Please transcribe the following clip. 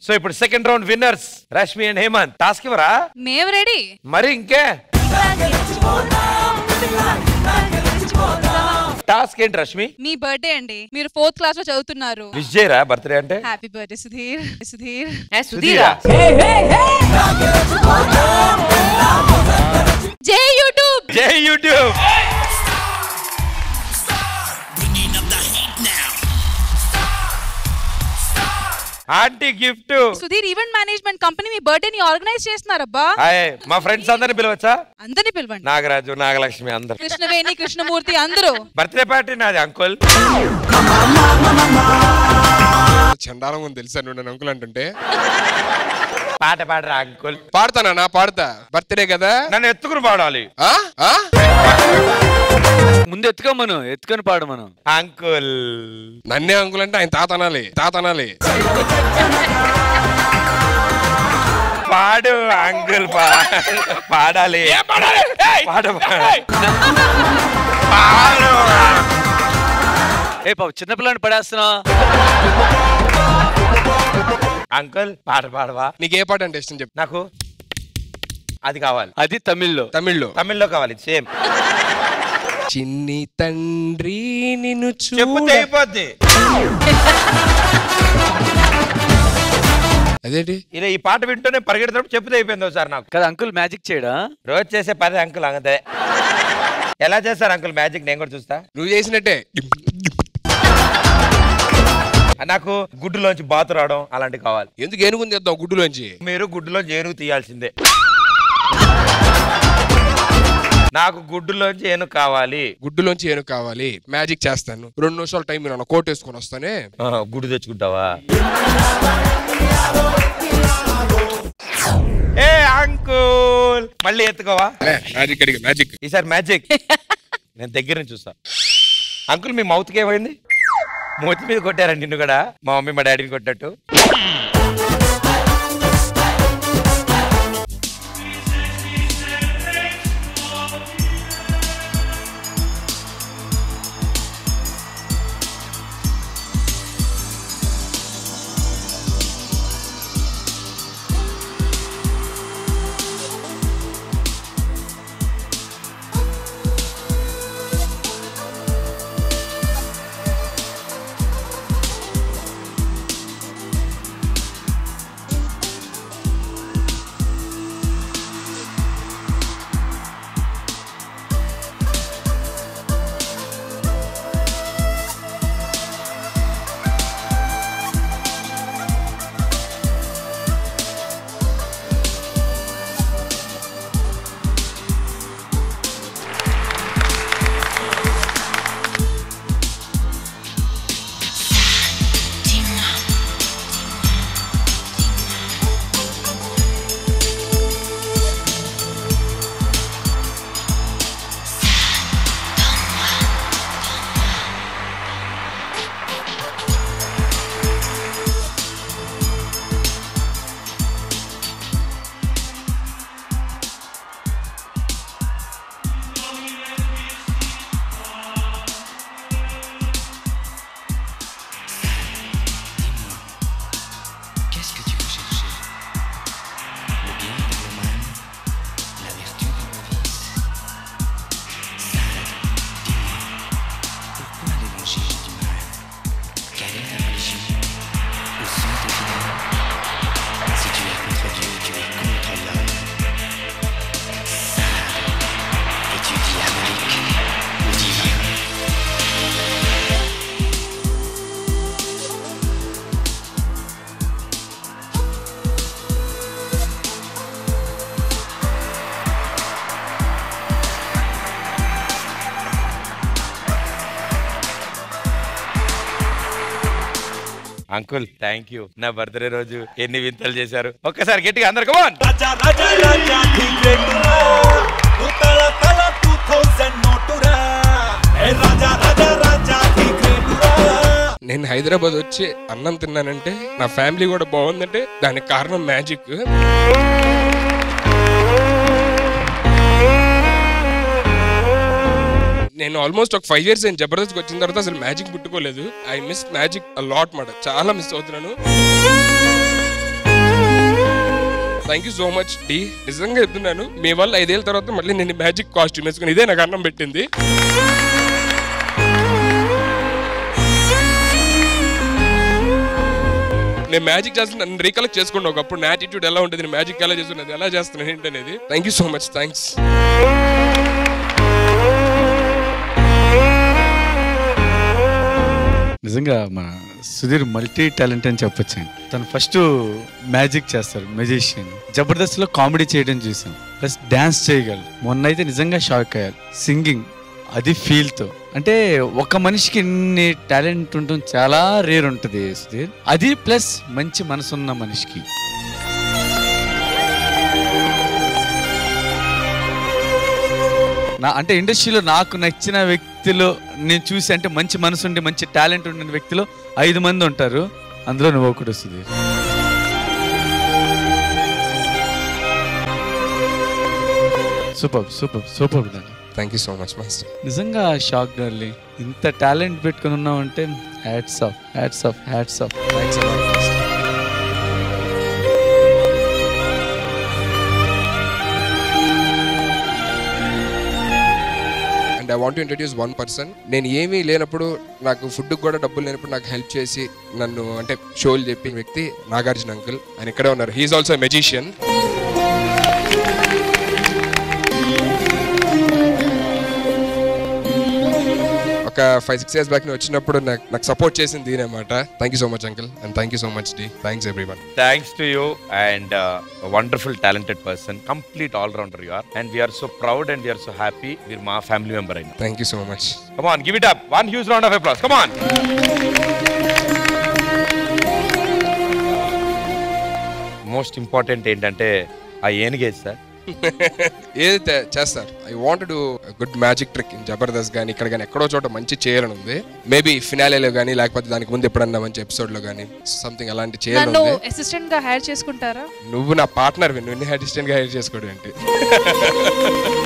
So ఇప్పుడు second round winners Rashmi and Hemanth task ఇవ్వరా మేము రెడీ మరి ఇంకే టాస్క్ ఏంటి రష్మి మీ బర్త్డే అండి మీరు ఫోర్త్ క్లాస్ లో చదువుతున్నారు విష్ చేయరా బర్త్డే అంటే హ్యాపీ బర్త్డే సుధీర్ సుధీర్ సుధీరా జై యూట్యూబ్ జై YouTube aunty gift Sudheer event management company మీ బర్త్డే ని ఆర్గనైజ్ చేస్తున్నారబ్బా హాయ్ మా ఫ్రెండ్స్ అందరిని పిలవచ్చా అందరిని పిలవండి నాగరాజు నాగలక్ష్మి అందరు కృష్ణవేణి కృష్ణమూర్తి అందరూ బర్త్డే పార్టీ నాది అంకుల్ చండాలం ఉంది తెలుసా నువ్వు నన్ను అంకుల్ అంటుంటే పాట పాడరా అంకుల్ పాడతానా నా పాడతా బర్త్డే కదా నన్ను ఎత్తుకుని పాడాలి ఆ? ఆ? ముందు ఎత్తుకోమను ఎత్తుకొని పాడు మనం అంకుల్ నన్నే అంకుల్ అంటే ఆయన తాత అనాలి తాత అనాలి పాడు అంకుల్ పాడాలి పాడు పాడు ఏ పాప చిన్నపిల్లని పడేస్తున్నావు అంకుల్ పాట పాడవా నీకు ఏ పాట అంటే ఇష్టం చెప్పు నాకు అది కావాలి అది తమిళ్లో తమిళ్లో తమిళ్లో కావాలి సేమ్ చిన్ని తండ్రి నిన్ను చెప్పు చూడ తెగిపోద్ది అదేంటి ఇలా ఈ పాట వింటూనే పరిగెడుతున్నప్పుడు చెప్పు తెగిపోయింది ఒకసారి నాకు కదా అంకుల్ మ్యాజిక్ చేయడా రోజు చేసే పని అంకుల్ అంతే ఎలా చేస్తారు అంకుల్ మ్యాజిక్ నేను కూడా చూస్తా నువ్వు చేసినట్టే నాకు గుడ్డులోంచి బాతు రావడం అలాంటివి కావాలి ఎందుకు ఏనుగుంది చేద్దాం గుడ్డులోంచి మీరు గుడ్డులోంచి ఏనుగు తీయాల్సిందే నాకు గుడ్డులోంచి ఏనుగు కావాలి గుడ్డులోంచి ఏనుగు కావాలి మ్యాజిక్ చేస్తాను రెండు నిమిషాలు టైం మీరు కోట్ వేసుకొని వస్తానే ఆ, గుడ్డు తెచ్చుకుంటావా ఏ అంకుల్ మళ్ళీ ఎత్తుకోవా మ్యాజిక్ అడిగి మ్యాజిక్ ఈసారి మ్యాజిక్ నేను దగ్గర నుంచి చూస్తా అంకుల్ మీ మౌత్కి ఏమైంది మూతి మీద కొట్టారండి నిన్ను కూడా మా మమ్మీ మా డాడీని కొట్టినట్టు Qu'est-ce que tu veux chercher Le bien dans le mal, la vertu dans le vice. Sade, dis-moi, pourquoi l'évangile du mal Quelle est ta religion Où sont tes fidèles Si tu es contre Dieu, tu es contre l'homme. Sade, es-tu diabolique ou divin uncle thank you నా birthday రోజు ఎన్ని వింతలు చేశారు ఒక్కసారి గట్టిగా అందరు కమాన్ రాజా రాజా రాజా ఠీక్రేటురా నువ్వు తల తల టూ థౌజండ్ నోటురా ఏ రాజా రాజా రాజా ఠీక్రేటురా నేను హైదరాబాద్ వచ్చి అన్నం తిన్నానంటే నా ఫ్యామిలీ కూడా బాగుందంటే దానికి కారణం మ్యాజిక్ నేను ఆల్మోస్ట్ ఒక ఫైవ్ ఇయర్స్ నేను జబర్దస్త్ వచ్చిన తర్వాత అసలు మ్యాజిక్ పుట్టుకోలేదు ఐ మిస్ మ్యాజిక్ లాట్ మాట చాలా మిస్ అవుతున్నాను థ్యాంక్ యూ సో మచ్ డి నిజంగా చెప్తున్నాను మీ వల్ల ఐదేళ్ళ తర్వాత మళ్ళీ నేను మ్యాజిక్ కాస్ట్యూమ్ వేసుకుని ఇదే నాకు అన్నం పెట్టింది నేను మ్యాజిక్ చేస్తున్నా నన్ను రీకలెక్ట్ చేసుకోండి ఒకప్పుడు నా యాటిట్యూడ్ ఎలా ఉంటుంది నేను మ్యాజిక్ ఎలా చేస్తున్నది ఎలా చేస్తున్నాను ఏంటి అనేది thank you so much thanks నిజంగా మన సుధీర్ మల్టీ టాలెంట్ అని చెప్పొచ్చు తను ఫస్ట్ మ్యాజిక్ చేస్తారు మెజిషియన్ జబర్దస్త్ లో కామెడీ చేయడం చూసాం ప్లస్ డాన్స్ చేయగలరు మొన్న అయితే నిజంగా షాక్ అయ్యారు సింగింగ్ అది ఫీల్ తో అంటే ఒక మనిషికి ఇన్ని టాలెంట్ ఉండడం చాలా రేర్ ఉంటుంది సుధీర్ అది ప్లస్ మంచి మనసున్న మనిషికి నా అంటే ఇండస్ట్రీలో నాకు నచ్చిన వ్యక్తులు నేను చూసి అంటే మంచి మనసు ఉండి మంచి టాలెంట్ ఉన్న వ్యక్తులు ఐదు మంది ఉంటారు అందులో నువ్వు ఒకటి వస్తుంది సూపర్ సూపర్ సూపర్ దాన్ని thank you so much master నిజంగా షాక్ డార్లీ ఇంత టాలెంట్ పెట్టుకుని ఉన్నావు అంటే hats off hats off hats off thanks master and I want introduce one person నేను ఏమీ లేనప్పుడు నాకు ఫుడ్ కూడా డబ్బులు లేనప్పుడు నాకు హెల్ప్ చేసి నన్ను అంటే షోలు చెప్పిన వ్యక్తి నాగార్జున అంకుల్ ఆయన ఇక్కడే ఉన్నారు హీఈస్ ఆల్సో మెజిషియన్ ఒక ఫైవ్ సిక్స్ ఇయర్స్ బ్యాక్ నేను వచ్చినప్పుడు నాకు నాకు సపోర్ట్ చేసింది దీనమాట thank you so much uncle and thank you so much డి thanks everyone thanks to you and wonderful talented person complete all rounder you are and we are so proud and we are so happy మీరు మా family member అయినా thank you so much come on give it up one huge round of applause come on most important ఏంటంటే ఆ ఏనుగేజ్ sir ఏదైతే చేస్తారు I want to good magic trick in Jabardasth కానీ ఇక్కడ కానీ ఎక్కడో చోట మంచి చేయాలని ఉంది మేబీ ఫినాలేలో కానీ లేకపోతే దానికి ముందు ఎప్పుడన్నా మంచి ఎపిసోడ్ లో కానీ సంథింగ్ అలాంటి చేయాలని నన్ను ఉంది అసిస్టెంట్ గా హైర్ చేసుకుంటారా నువ్వు నా పార్ట్నర్ నువ్వు అసిస్టెంట్ గా హైర్ చేసుకోవడం ఏంటి